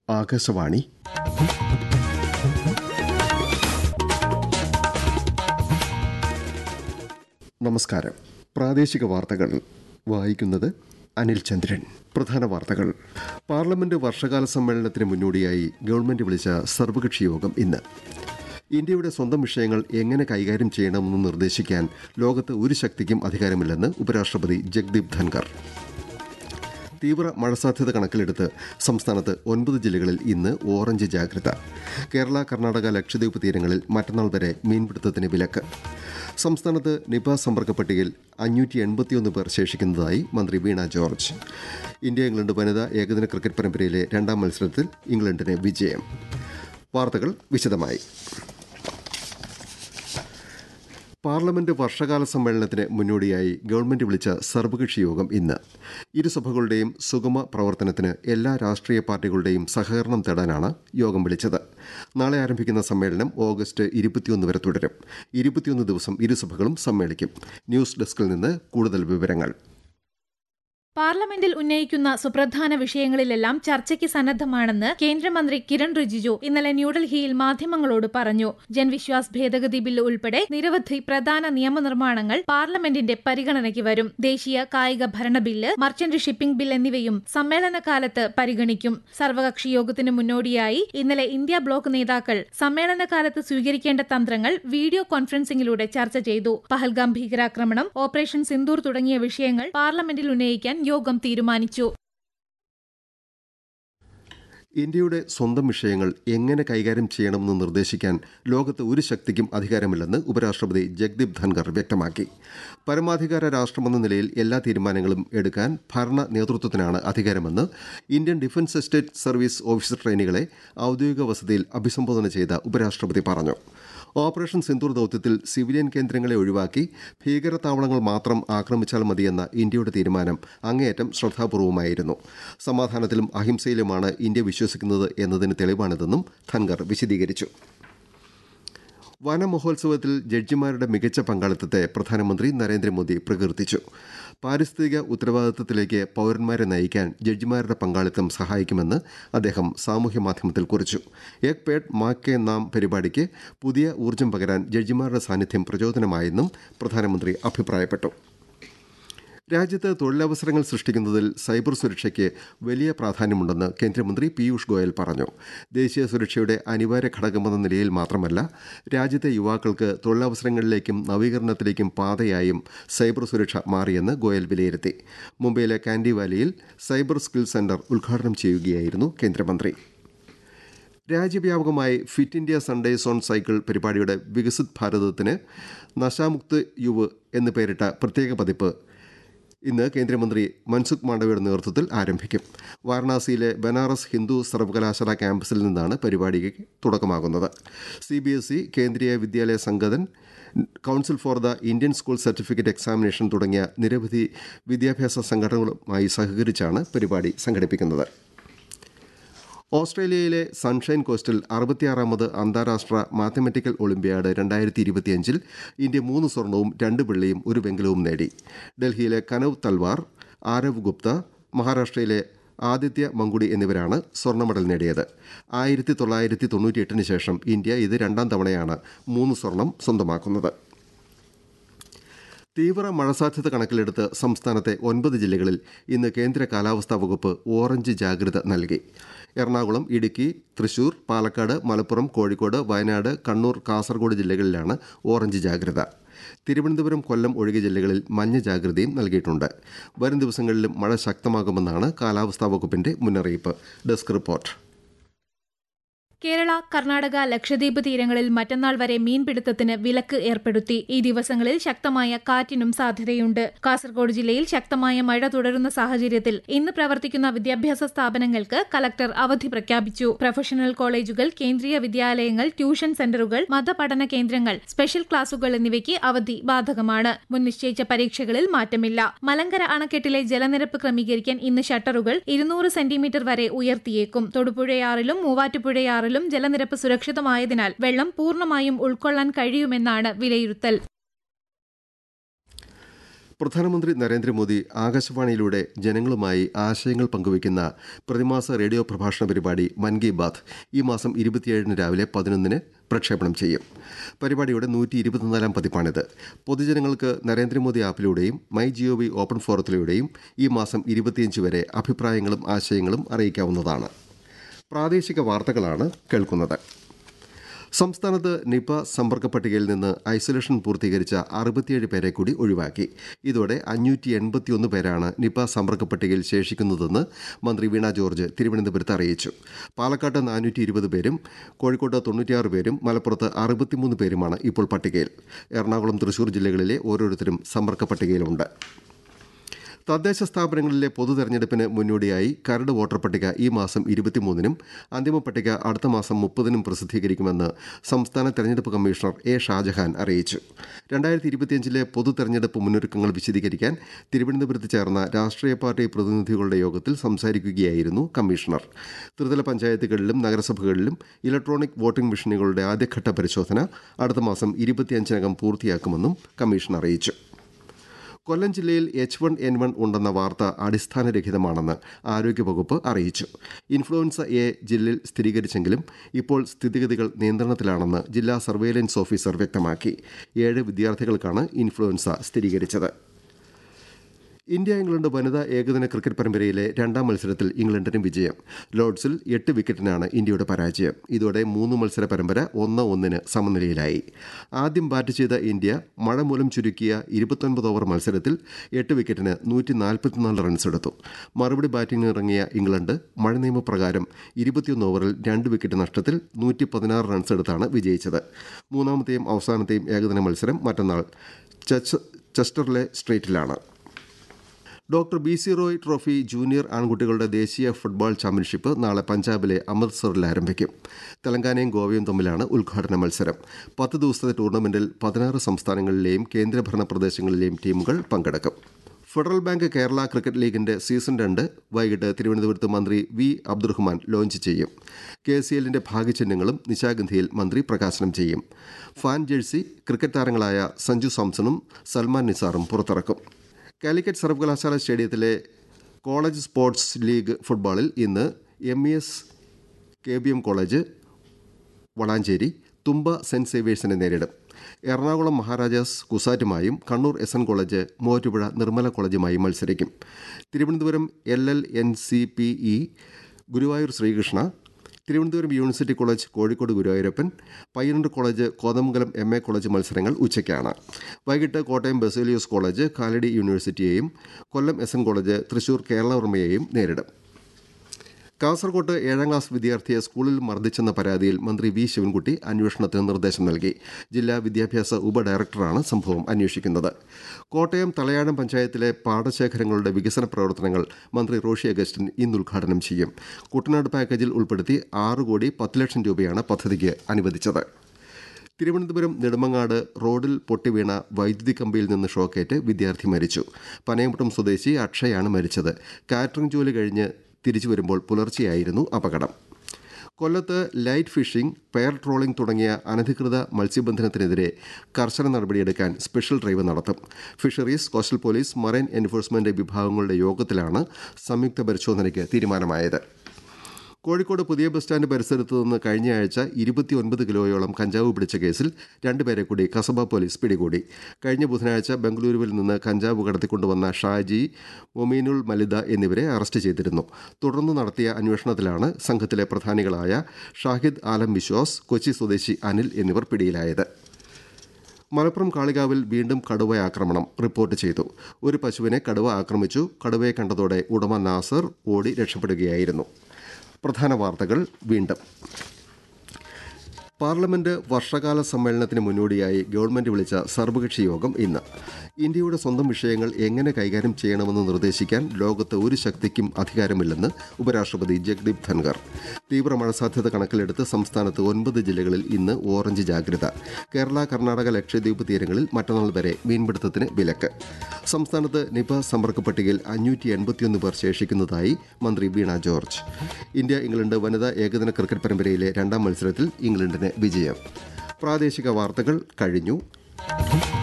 ആകാശവാണി നമസ്കാരം പ്രാദേശിക വാർത്തകൾ വായിക്കുന്നത് അനിൽ ചന്ദ്രൻ പ്രധാന വാർത്തകൾ പാർലമെന്റ് വർഷകാല സമ്മേളനത്തിന് മുന്നോടിയായി ഗവൺമെന്റ് വിളിച്ച സർവകക്ഷി യോഗം ഇന്ന് ഇന്ത്യയുടെ സ്വന്തം വിഷയങ്ങൾ എങ്ങനെ കൈകാര്യം ചെയ്യണമെന്ന് നിർദ്ദേശിക്കാൻ ലോകത്ത് ഒരു ശക്തിക്കും അധികാരമില്ലെന്ന് ഉപരാഷ്ട്രപതി ജഗ്ദീപ് ധൻകർ തീവ്ര മഴ സാധ്യത കണക്കിലെടുത്ത് സംസ്ഥാനത്ത് ഒൻപത് ജില്ലകളിൽ ഇന്ന് ഓറഞ്ച് ജാഗ്രത കേരള കർണാടക ലക്ഷദ്വീപ് തീരങ്ങളിൽ മറ്റന്നാൾ വരെ മീൻപിടുത്തത്തിന് വിലക്ക് സംസ്ഥാനത്ത് നിപ സമ്പർക്ക പട്ടികയിൽ അഞ്ഞൂറ്റി എൺപത്തിയൊന്ന് പേർ ശേഷിക്കുന്നതായി മന്ത്രി വീണ ജോർജ് ഇന്ത്യ ഇംഗ്ലണ്ട് വനിതാ ഏകദിന ക്രിക്കറ്റ് പരമ്പരയിലെ രണ്ടാം മത്സരത്തിൽ ഇംഗ്ലണ്ടിന് വിജയം വാർത്തകൾ വിശദമായി പാർലമെന്റ് വർഷകാല സമ്മേളനത്തിന് മുന്നോടിയായി ഗവൺമെന്റ് വിളിച്ച സർവകക്ഷി യോഗം ഇന്ന് ഇരുസഭകളുടെയും സുഗമ പ്രവർത്തനത്തിന് എല്ലാ രാഷ്ട്രീയ പാർട്ടികളുടെയും സഹകരണം തേടാനാണ് യോഗം വിളിച്ചത് നാളെ ആരംഭിക്കുന്ന സമ്മേളനം ഓഗസ്റ്റ് ഇരുപത്തിയൊന്ന് വരെ തുടരും ഇരുപത്തിയൊന്ന് ദിവസം ഇരുസഭകളും സമ്മേളിക്കും ന്യൂസ് ഡെസ്കിൽ നിന്ന് കൂടുതൽ വിവരങ്ങൾ പാർലമെന്റിൽ ഉന്നയിക്കുന്ന സുപ്രധാന വിഷയങ്ങളിലെല്ലാം ചർച്ചയ്ക്ക് സന്നദ്ധമാണെന്ന് കേന്ദ്രമന്ത്രി കിരൺ റിജിജു ഇന്നലെ ന്യൂഡൽഹിയിൽ മാധ്യമങ്ങളോട് പറഞ്ഞു ജൻവിശ്വാസ് ഭേദഗതി ബില്ല് ഉൾപ്പെടെ നിരവധി പ്രധാന നിയമനിർമ്മാണങ്ങൾ പാർലമെന്റിന്റെ പരിഗണനയ്ക്ക് വരും ദേശീയ കായിക ഭരണ ബില്ല് മർച്ചന്റ് ഷിപ്പിംഗ് ബിൽ എന്നിവയും സമ്മേളനകാലത്ത് പരിഗണിക്കും സർവകക്ഷി യോഗത്തിന് മുന്നോടിയായി ഇന്നലെ ഇന്ത്യ ബ്ലോക്ക് നേതാക്കൾ സമ്മേളനകാലത്ത് സ്വീകരിക്കേണ്ട തന്ത്രങ്ങൾ വീഡിയോ കോൺഫറൻസിംഗിലൂടെ ചർച്ച ചെയ്തു പഹൽഗാം ഭീകരാക്രമണം ഓപ്പറേഷൻ സിന്ദൂർ തുടങ്ങിയ വിഷയങ്ങൾ പാർലമെന്റിൽ ഉന്നയിക്കാൻ യോഗം തീരുമാനിച്ചു ഇന്ത്യയുടെ സ്വന്തം വിഷയങ്ങൾ എങ്ങനെ കൈകാര്യം ചെയ്യണമെന്ന് നിർദ്ദേശിക്കാൻ ലോകത്ത് ഒരു ശക്തിക്കും അധികാരമില്ലെന്ന് ഉപരാഷ്ട്രപതി ജഗ്ദീപ് ധൻകർ വ്യക്തമാക്കി പരമാധികാര രാഷ്ട്രമെന്ന നിലയിൽ എല്ലാ തീരുമാനങ്ങളും എടുക്കാൻ ഭരണ നേതൃത്വത്തിനാണ് അധികാരമെന്ന് Indian defence estate service officer ട്രെയിനികളെ ഔദ്യോഗിക വസതിയിൽ അഭിസംബോധന ചെയ്ത ഉപരാഷ്ട്രപതി പറഞ്ഞു ഓപ്പറേഷൻ സിന്ദൂർ ദൌത്യത്തിൽ സിവിലിയൻ കേന്ദ്രങ്ങളെ ഒഴിവാക്കി ഭീകരതാവളങ്ങൾ മാത്രം ആക്രമിച്ചാൽ മതിയെന്ന ഇന്ത്യയുടെ തീരുമാനം അങ്ങേയറ്റം ശ്രദ്ധാപൂർവമായിരുന്നു സമാധാനത്തിലും അഹിംസയിലുമാണ് ഇന്ത്യ വിശ്വസിക്കുന്നത് എന്നതിന് തെളിവാണിതെന്നും ധൻകർ വിശദീകരിച്ചു വനമഹോത്സവത്തിൽ ജഡ്ജിമാരുടെ മികച്ച പങ്കാളിത്തത്തെ പ്രധാനമന്ത്രി നരേന്ദ്രമോദി പ്രകീർത്തിച്ചു പാരിസ്ഥിതിക ഉത്തരവാദിത്തത്തിലേക്ക് പൌരന്മാരെ നയിക്കാൻ ജഡ്ജിമാരുടെ പങ്കാളിത്തം സഹായിക്കുമെന്ന് അദ്ദേഹം സാമൂഹ്യമാധ്യമത്തിൽ കുറിച്ചു ഏക് പേഡ് മാ കെ നാം പരിപാടിക്ക് പുതിയ ഊർജ്ജം പകരാൻ ജഡ്ജിമാരുടെ സാന്നിധ്യം പ്രചോദനമായെന്നും പ്രധാനമന്ത്രി അഭിപ്രായപ്പെട്ടു രാജ്യത്ത് തൊഴിലവസരങ്ങൾ സൃഷ്ടിക്കുന്നതിൽ സൈബർ സുരക്ഷയ്ക്ക് വലിയ പ്രാധാന്യമുണ്ടെന്ന് കേന്ദ്രമന്ത്രി പീയൂഷ് ഗോയൽ പറഞ്ഞു ദേശീയ സുരക്ഷയുടെ അനിവാര്യ ഘടകമെന്ന നിലയിൽ മാത്രമല്ല രാജ്യത്തെ യുവാക്കൾക്ക് തൊഴിലവസരങ്ങളിലേക്കും നവീകരണത്തിലേക്കും പാതയായും സൈബർ സുരക്ഷ മാറിയെന്ന് ഗോയൽ വിലയിരുത്തി മുംബൈയിലെ കാൻഡി വാലിയിൽ സൈബർ സ്കിൽ സെന്റർ ഉദ്ഘാടനം ചെയ്യുകയായിരുന്നു കേന്ദ്രമന്ത്രി രാജ്യവ്യാപകമായി fit India Sundays on cycle പരിപാടിയുടെ വികസിത് ഭാരതത്തിന് നശാമുക്ത് യുവ് എന്ന് പേരിട്ട പ്രത്യേക പതിപ്പ് ഇന്ന് കേന്ദ്രമന്ത്രി മൻസുഖ് മാണ്ഡവ്യയുടെ നേതൃത്വത്തിൽ ആരംഭിക്കും വാരണാസിയിലെ ബനാറസ് ഹിന്ദു സർവകലാശാല ക്യാമ്പസിൽ നിന്നാണ് പരിപാടിക്ക് തുടക്കമാകുന്നത് C B S E Kendriya Vidyalaya Sangathan council for the Indian school certificate examination തുടങ്ങിയ നിരവധി വിദ്യാഭ്യാസ സംഘടനകളുമായി സഹകരിച്ചാണ് പരിപാടി സംഘടിപ്പിക്കുന്നത് ഓസ്ട്രേലിയയിലെ സൺഷൈൻ കോസ്റ്റിൽ അറുപത്തിയാറാമത് അന്താരാഷ്ട്ര മാത്തമാറ്റിക്കൽ ഒളിമ്പ്യാഡ് രണ്ടായിരത്തി ഇരുപത്തിയഞ്ചിൽ ഇന്ത്യ മൂന്ന് സ്വർണവും രണ്ട് വെള്ളിയും ഒരു വെങ്കലവും നേടി ഡൽഹിയിലെ കനവ് തൽവാർ ആരവ് ഗുപ്ത മഹാരാഷ്ട്രയിലെ ആദിത്യ മങ്കുടി എന്നിവരാണ് സ്വർണ്ണ മെഡൽ നേടിയത് ആയിരത്തി തൊള്ളായിരത്തി തൊണ്ണൂറ്റിയെട്ടിന് ശേഷം ഇന്ത്യ ഇത് രണ്ടാം തവണയാണ് മൂന്ന് സ്വർണം സ്വന്തമാക്കുന്നത് തീവ്ര മഴ സാധ്യത കണക്കിലെടുത്ത് സംസ്ഥാനത്തെ ഒൻപത് ജില്ലകളിൽ ഇന്ന് കേന്ദ്ര കാലാവസ്ഥാ വകുപ്പ് ഓറഞ്ച് ജാഗ്രത നൽകി എറണാകുളം ഇടുക്കി തൃശൂർ പാലക്കാട് മലപ്പുറം കോഴിക്കോട് വയനാട് കണ്ണൂർ കാസർഗോഡ് ജില്ലകളിലാണ് ഓറഞ്ച് ജാഗ്രത തിരുവനന്തപുരം കൊല്ലം ഒഴികെ ജില്ലകളിൽ മഞ്ഞ ജാഗ്രതയും നൽകിയിട്ടുണ്ട് വരും ദിവസങ്ങളിലും മഴ ശക്തമാകുമെന്നാണ് കാലാവസ്ഥാ വകുപ്പിന്റെ മുന്നറിയിപ്പ് ഡെസ്ക് റിപ്പോർട്ട് കേരള കർണാടക ലക്ഷദ്വീപ് തീരങ്ങളിൽ മറ്റന്നാൾ വരെ മീൻപിടുത്തത്തിന് വിലക്ക് ഏർപ്പെടുത്തി ഈ ദിവസങ്ങളിൽ ശക്തമായ കാറ്റിനും സാധ്യതയുണ്ട് കാസർഗോഡ് ജില്ലയിൽ ശക്തമായ മഴ തുടരുന്ന സാഹചര്യത്തിൽ ഇന്ന് പ്രവർത്തിക്കുന്ന വിദ്യാഭ്യാസ സ്ഥാപനങ്ങൾക്ക് കലക്ടർ അവധി പ്രഖ്യാപിച്ചു പ്രൊഫഷണൽ കോളേജുകൾ കേന്ദ്രീയ വിദ്യാലയങ്ങൾ ട്യൂഷൻ സെന്ററുകൾ മതപഠന കേന്ദ്രങ്ങൾ സ്പെഷ്യൽ ക്ലാസുകൾ എന്നിവയ്ക്ക് അവധി ബാധകമാണ് മുൻ നിശ്ചയിച്ച പരീക്ഷകളിൽ മാറ്റമില്ല മലങ്കര അണക്കെട്ടിലെ ജലനിരപ്പ് ക്രമീകരിക്കാൻ ഇന്ന് ഷട്ടറുകൾ ഇരുന്നൂറ് സെന്റിമീറ്റർ വരെ ഉയർത്തിയേക്കും തൊടുപുഴയാറിലും മൂവാറ്റുപുഴയാറിലും ും ജലനിരപ്പ് സുരക്ഷിതമായതിനാൽ വെള്ളം പൂർണ്ണമായും ഉൾക്കൊള്ളാൻ കഴിയുമെന്നാണ് വിലയിരുത്തൽ പ്രധാനമന്ത്രി നരേന്ദ്രമോദി ആകാശവാണിയിലൂടെ ജനങ്ങളുമായി ആശയങ്ങൾ പങ്കുവയ്ക്കുന്ന പ്രതിമാസ റേഡിയോ പ്രഭാഷണ പരിപാടി മൻ കി ബാത്ത് ഈ മാസം ഇരുപത്തിയേഴിന് രാവിലെ പതിനൊന്നിന് പ്രക്ഷേപണം ചെയ്യും പരിപാടിയുടെ നൂറ്റി ഇരുപത്തിനാലാം പതിപ്പാണിത് പൊതുജനങ്ങൾക്ക് നരേന്ദ്രമോദി ആപ്പിലൂടെയും മൈ ജിഒ വി ഓപ്പൺ ഫോറത്തിലൂടെയും ഈ മാസം ഇരുപത്തിയഞ്ച് വരെ അഭിപ്രായങ്ങളും ആശയങ്ങളും അറിയിക്കാവുന്നതാണ് പ്രാദേശിക വാർത്തകളാണ് കേൾക്കുന്നത് സംസ്ഥാനത്ത് നിപ സമ്പർക്ക പട്ടികയിൽ നിന്ന് ഐസൊലേഷൻ പൂർത്തീകരിച്ച അറുപത്തിയേഴ് പേരെ കൂടി ഒഴിവാക്കി ഇതോടെ അഞ്ഞൂറ്റി എൺപത്തിയൊന്ന് പേരാണ് നിപ സമ്പർക്ക പട്ടികയിൽ ശേഷിക്കുന്നതെന്ന് മന്ത്രി വീണ ജോർജ് തിരുവനന്തപുരത്ത് അറിയിച്ചു പാലക്കാട്ട് നാനൂറ്റി ഇരുപത് പേരും കോഴിക്കോട്ട് തൊണ്ണൂറ്റിയാറ് പേരും മലപ്പുറത്ത് അറുപത്തിമൂന്ന് പേരുമാണ് ഇപ്പോൾ പട്ടികയിൽ എറണാകുളം തൃശൂർ ജില്ലകളിലെ ഓരോരുത്തരും സമ്പർക്ക പട്ടികയിലുണ്ട് തദ്ദേശ സ്ഥാപനങ്ങളിലെ പൊതു തെരഞ്ഞെടുപ്പിന് മുന്നോടിയായി കരട് വോട്ടർ പട്ടിക ഈ മാസം ഇരുപത്തിമൂന്നിനും അന്തിമ പട്ടിക അടുത്ത മാസം മുപ്പതിനും പ്രസിദ്ധീകരിക്കുമെന്ന് സംസ്ഥാന തെരഞ്ഞെടുപ്പ് കമ്മീഷണർ എ ഷാജഹാൻ അറിയിച്ചു രണ്ടായിരത്തി ഇരുപത്തിയഞ്ചിലെ പൊതു തെരഞ്ഞെടുപ്പ് മുന്നൊരുക്കങ്ങൾ വിശദീകരിക്കാൻ തിരുവനന്തപുരത്ത് ചേർന്ന രാഷ്ട്രീയ പാർട്ടി പ്രതിനിധികളുടെ യോഗത്തിൽ സംസാരിക്കുകയായിരുന്നു കമ്മീഷണർ ത്രിതല പഞ്ചായത്തുകളിലും നഗരസഭകളിലും ഇലക്ട്രോണിക് വോട്ടിംഗ് മെഷീനുകളുടെ ആദ്യഘട്ട പരിശോധന അടുത്ത മാസം ഇരുപത്തിയഞ്ചിനകം പൂർത്തിയാക്കുമെന്നും കമ്മീഷൻ അറിയിച്ചു കൊല്ലം ജില്ലയിൽ എച്ച് വൺ എൻ വൺ ഉണ്ടെന്ന വാർത്ത അടിസ്ഥാനരഹിതമാണെന്ന് ആരോഗ്യവകുപ്പ് അറിയിച്ചു ഇൻഫ്ലുവൻസ എ ജില്ലയിൽ സ്ഥിരീകരിച്ചെങ്കിലും ഇപ്പോൾ സ്ഥിതിഗതികൾ നിയന്ത്രണത്തിലാണെന്ന് ജില്ലാ സർവൈലൻസ് ഓഫീസർ വ്യക്തമാക്കി ഏഴ് വിദ്യാർത്ഥികൾക്കാണ് ഇൻഫ്ലുവൻസ സ്ഥിരീകരിച്ചത് ഇന്ത്യ ഇംഗ്ലണ്ട് വനിതാ ഏകദിന ക്രിക്കറ്റ് പരമ്പരയിലെ രണ്ടാം മത്സരത്തിൽ ഇംഗ്ലണ്ടിന് വിജയം ലോർഡ്സിൽ എട്ട് വിക്കറ്റിനാണ് ഇന്ത്യയുടെ പരാജയം ഇതോടെ മൂന്ന് മത്സര പരമ്പര ഒന്ന് ഒന്നിന് സമനിലയിലായി ആദ്യം ബാറ്റ് ചെയ്ത ഇന്ത്യ മഴ മൂലം ചുരുക്കിയ ഇരുപത്തൊൻപത് ഓവർ മത്സരത്തിൽ എട്ട് വിക്കറ്റിന് നൂറ്റി നാൽപ്പത്തിനാല് റൺസ് എടുത്തു മറുപടി ബാറ്റിംഗിന് ഇറങ്ങിയ ഇംഗ്ലണ്ട് മഴ നിയമപ്രകാരം ഇരുപത്തിയൊന്ന് ഓവറിൽ രണ്ട് വിക്കറ്റ് നഷ്ടത്തിൽ നൂറ്റി പതിനാറ് റൺസ് എടുത്താണ് വിജയിച്ചത് മൂന്നാമത്തെയും അവസാനത്തെയും ഏകദിന മത്സരം മറ്റന്നാൾ ചെസ്റ്റർലെ സ്ട്രീറ്റിലാണ് doctor B C Roy trophy junior ആൺകുട്ടികളുടെ ദേശീയ ഫുട്ബോൾ ചാമ്പ്യൻഷിപ്പ് നാളെ പഞ്ചാബിലെ അമൃത്സറിൽ ആരംഭിക്കും തെലങ്കാനയും ഗോവയും തമ്മിലാണ് ഉദ്ഘാടന മത്സരം പത്ത് ദിവസത്തെ ടൂർണമെന്റിൽ പതിനാറ് സംസ്ഥാനങ്ങളിലെയും കേന്ദ്രഭരണ പ്രദേശങ്ങളിലെയും ടീമുകൾ പങ്കെടുക്കും ഫെഡറൽ ബാങ്ക് കേരള ക്രിക്കറ്റ് ലീഗിന്റെ സീസൺ രണ്ട് വൈകിട്ട് തിരുവനന്തപുരത്ത് മന്ത്രി വി അബ്ദുറഹ്മാൻ ലോഞ്ച് ചെയ്യും കെ സി എല്ലിന്റെ ഭാഗ്യചിഹ്നങ്ങളും നിശാഗന്ധിയിൽ മന്ത്രി പ്രകാശനം ചെയ്യും ഫാൻ ജേഴ്സി ക്രിക്കറ്റ് താരങ്ങളായ സഞ്ജു സാംസണും സൽമാൻ നിസാറും പുറത്തിറക്കും കാലിക്കറ്റ് സർവകലാശാല സ്റ്റേഡിയത്തിലെ കോളേജ് സ്പോർട്സ് ലീഗ് ഫുട്ബോളിൽ ഇന്ന് M E S K B M college Valanchery Thumba saint സേവിയേഴ്സിനെ നേരിടും എറണാകുളം മഹാരാജാസ് കുസാറ്റുമായും Kannur S N college Muvattupuzha Nirmala കോളേജുമായും മത്സരിക്കും Thiruvananthapuram L L N C P E Guruvayur Sreekrishna Thiruvananthapuram university college Kozhikode Guruvayurappan Payyanur college Kothamangalam M A college മത്സരങ്ങൾ ഉച്ചയ്ക്കാണ് വൈകിട്ട് കോട്ടയം ബസേലിയോസ് കോളേജ് കാലടി യൂണിവേഴ്സിറ്റിയെയും Kollam S N college Thrissur കേരളവർമ്മയെയും നേരിടും കാസർകോട്ട് ഏഴാം ക്ലാസ് വിദ്യാർത്ഥിയെ സ്കൂളിൽ മർദ്ദിച്ചെന്ന പരാതിയിൽ മന്ത്രി വി ശിവൻകുട്ടി അന്വേഷണത്തിന് നിർദ്ദേശം നൽകി ജില്ലാ വിദ്യാഭ്യാസ ഉപഡയറക്ടറാണ് സംഭവം അന്വേഷിക്കുന്നത് കോട്ടയം തലയാഴം പഞ്ചായത്തിലെ പാടശേഖരങ്ങളുടെ വികസന പ്രവർത്തനങ്ങൾ മന്ത്രി റോഷി അഗസ്റ്റിൻ ഇന്ന് ഉദ്ഘാടനം ചെയ്യും കുട്ടനാട് പാക്കേജിൽ ഉൾപ്പെടുത്തി ആറ് കോടി പത്ത് ലക്ഷം രൂപയാണ് പദ്ധതിക്ക് അനുവദിച്ചത് തിരുവനന്തപുരം നെടുമങ്ങാട് റോഡിൽ പൊട്ടിവീണ വൈദ്യുതി കമ്പിയിൽ നിന്ന് ഷോക്കേറ്റ് വിദ്യാർത്ഥി മരിച്ചു പനയമുട്ടം സ്വദേശി അക്ഷയാണ് മരിച്ചത് കാറ്ററിംഗ് ജോലി കഴിഞ്ഞ് തിരിച്ചു വരുമ്പോൾ പുലർച്ചെയായിരുന്നു അപകടം കൊല്ലത്ത് ലൈറ്റ് ഫിഷിംഗ് പെയർ ട്രോളിംഗ് തുടങ്ങിയ അനധികൃത മത്സ്യബന്ധനത്തിനെതിരെ കർശന നടപടിയെടുക്കാൻ സ്പെഷ്യൽ ഡ്രൈവ് നടത്തും fisheries coastal police marine enforcement വിഭാഗങ്ങളുടെ യോഗത്തിലാണ് സംയുക്ത പരിശോധനയ്ക്ക് തീരുമാനമായത് കോഴിക്കോട് പുതിയ ബസ് സ്റ്റാൻഡ് പരിസരത്ത് നിന്ന് കഴിഞ്ഞയാഴ്ച ഇരുപത്തിയൊൻപത് കിലോയോളം കഞ്ചാവ് പിടിച്ച കേസിൽ രണ്ടുപേരെ കൂടി കസബ പോലീസ് പിടികൂടി കഴിഞ്ഞ ബുധനാഴ്ച ബംഗളൂരുവിൽ നിന്ന് കഞ്ചാവ് കടത്തിക്കൊണ്ടുവന്ന ഷാജി മൊമീനുൾ മലിദ എന്നിവരെ അറസ്റ്റ് ചെയ്തിരുന്നു തുടർന്ന് നടത്തിയ അന്വേഷണത്തിലാണ് സംഘത്തിലെ പ്രധാനികളായ ഷാഹിദ് ആലം വിശ്വാസ് കൊച്ചി സ്വദേശി അനിൽ എന്നിവർ പിടിയിലായത് മലപ്പുറം കാളികാവിൽ വീണ്ടും കടുവ ആക്രമണം റിപ്പോർട്ട് ചെയ്തു ഒരു പശുവിനെ കടുവ ആക്രമിച്ചു കടുവയെ കണ്ടതോടെ ഉടമ നാസർ ഓടി രക്ഷപ്പെടുകയായിരുന്നു പ്രധാന വാർത്തകൾ വീണ്ടും പാർലമെന്റ് വർഷകാല സമ്മേളനത്തിന് മുന്നോടിയായി ഗവൺമെന്റ് വിളിച്ച സർവകക്ഷി യോഗം ഇന്ന് ഇന്ത്യയുടെ സ്വന്തം വിഷയങ്ങൾ എങ്ങനെ കൈകാര്യം ചെയ്യണമെന്ന് നിർദ്ദേശിക്കാൻ ലോകത്ത് ഒരു ശക്തിക്കും അധികാരമില്ലെന്ന് ഉപരാഷ്ട്രപതി ജഗ്ദീപ് ധൻഖർ തീവ്ര മഴ സാധ്യത കണക്കിലെടുത്ത് സംസ്ഥാനത്ത് ഒൻപത് ജില്ലകളിൽ ഇന്ന് ഓറഞ്ച് ജാഗ്രത കേരള കർണാടക ലക്ഷദ്വീപ് തീരങ്ങളിൽ മറ്റന്നാൾ വരെ മീൻപിടുത്തത്തിന് വിലക്ക് സംസ്ഥാനത്ത് നിപ സമ്പർക്ക പട്ടികയിൽ അഞ്ഞൂറ്റി എൺപത്തിയൊന്ന് പേർ ശേഷിക്കുന്നതായി മന്ത്രി വീണ ജോർജ് ഇന്ത്യ ഇംഗ്ലണ്ട് വനിതാ ഏകദിന ക്രിക്കറ്റ് പരമ്പരയിലെ രണ്ടാം മത്സരത്തിൽ ഇംഗ്ലണ്ടിന് വിജയം പ്രാദേശിക വാർത്തകൾ കഴിഞ്ഞു